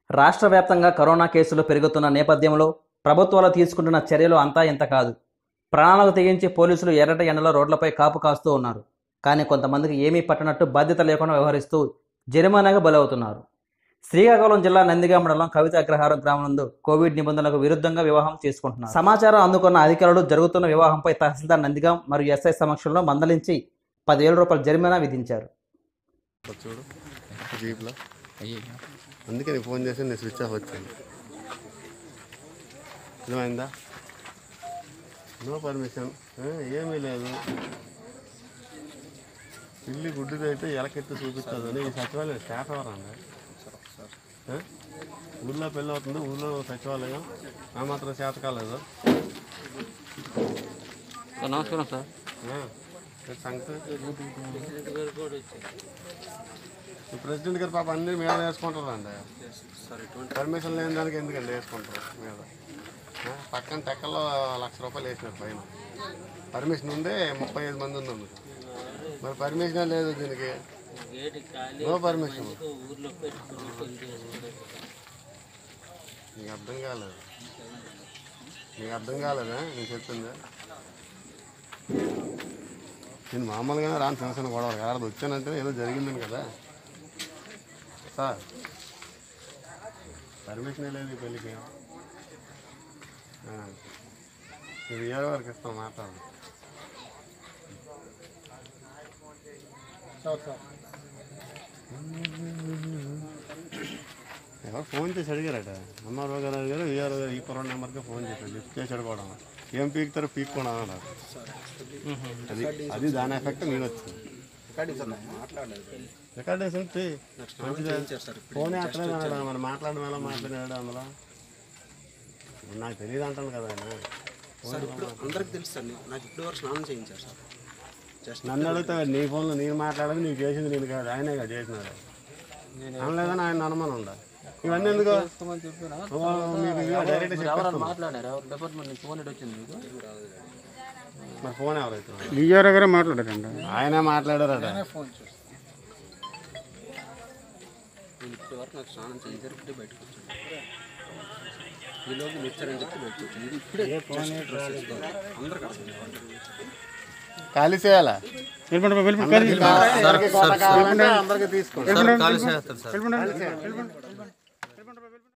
రాష్ట్ర వ్యాప్తంగా కరోనా కేసులు పెరుగుతున్న నేపథ్యంలో ప్రభుత్వాలు తీసుకుంటున్న చర్యలు అంతా ఇంత కాదు ప్రాణాలకు తెగించి పోలీసులు ఎర్రటి ఎండలో రోడ్లపై కాపు కాస్తూ ఉన్నారు కానీ కొంతమందికి ఏమీ పట్టనట్టు బాధ్యత లేకుండా వ్యవహరిస్తూ జరిమానాగా బలవుతున్నారు శ్రీకాకుళం జిల్లా నందిగా మండలం కవిత అగ్రహారం గ్రామం నందు కోవిడ్ నిబంధనలకు విరుద్ధంగా వివాహం చేసుకుంటున్నారు సమాచారం అందుకున్న అధికారులు జరుగుతున్న వివాహంపై తహసీల్దార్ నందిగాం మరియు ఎస్ఐ సమక్షంలో మందలించి పదివేల రూపాయల జరిమానా విధించారు చూడు జీప్లో అందుకే నీకు ఫోన్ చేసి నేను స్విచ్ ఆఫ్ వచ్చాను అర్థమైందా నో పర్మిషన్ ఏమీ లేదు ఇల్లు గుడ్డుది అయితే ఎలకెత్తి చూపిస్తుందని ఈ సచివాలయం స్టాఫ్ ఎవరండి ఆ? ఊళ్ళో పెళ్ళి అవుతుంది ఊళ్ళో సచివాలయం ఆ మాత్రం చేత కాలేదు నమస్కారం సార్ ఆ, రేపు సంగతి ఈ ప్రెసిడెంట్ గారు పాప అన్ని మీద వేసుకుంటారు అండి పర్మిషన్ లేని దానికి ఎందుకండి వేసుకుంటారు మీద ఆ, పక్కన టెక్కల్లో లక్ష రూపాయలు వేసినారు పైన పర్మిషన్ ఉంది ముప్పై ఐదు మంది ఉంది అందుకు. మరి పర్మిషన్ లేదు దీనికి నో పర్మిషన్ నీకు అర్థం కాలేదు నీకు అర్థం కాలేదా నేను చెప్పిందా నేను మామూలుగానే రాను చిన్న చిన్న గొడవలు కదా వచ్చానంటే ఏదో జరిగిందని కదా సార్ పర్మిషన్ లేదు ఈ పెళ్ళికి ఆ. ఇది ఏ వరకు ఇస్తాం మాట్లాడు ఎవరు ఫోన్ చేసి అడిగారట అమ్మారావు గారు అడిగారు విఆర్ఓ గారు ఈ కరోనా నెంబర్కి ఫోన్ చేశాడు లిఫ్ట్ చేసి అడగడం ఏం పీకుతారో పీక్కోవడం అన్నారు అది అది దాని ఎఫెక్ట్ నేను వచ్చింది రికార్డేషన్ ఉంటే మంచిదే ఫోన్ ఎక్కలేదు అన్నాడు మరి మాట్లాడడం ఎలా మాట్లాడాడు అందులో నాకు తెలియదు అంటాను కదా ఆయన సార్ ఇప్పుడు అందరికి తెలుసు సార్ నేను- నాకు ఇప్పుడు వరకు స్నానం చేయించారు సార్ జస్ట్ నన్ను అడుగుతావు నీ ఫోన్లో నేను మాట్లాడదు నీకు చేసింది నేను కాదు ఆయనే కదా చేసినాడు అనలేదని ఆయన అనుమానం ఉందా ఇవన్నీ ఎందుకు ఓ, మీకు ఇదిగో డైరెక్ట్ చెప్పేస్తాను. మాట్లాడారు ఎవరు డిపార్ట్మెంట్ నుంచి ఫోన్ ఇటు వచ్చింది మీకు మరి ఫోన్ ఎవరైతే విజయవాడ గారే మాట్లాడారండి ఆయనే మాట్లాడారట నేను ఇప్పటి వరకు నాకు స్నానం చేయించారు ఇప్పుడే బయటకు వచ్చాను ఈలోపు మీరు వచ్చారని చెప్పి బయటకు వచ్చాను ఇది ఇప్పుడే just డ్రెస్ వేసుకోవాలి అందరికి అర్థం ఖాళీ చేయాలా వెళ్ళిపోండి వెళ్ళిపోండి అందరికీ కావాలి- అందరికీ కోట కావాలంటే అందరికీ తీసుకోండి వెళ్ళిపోండి వెళ్ళిపోండి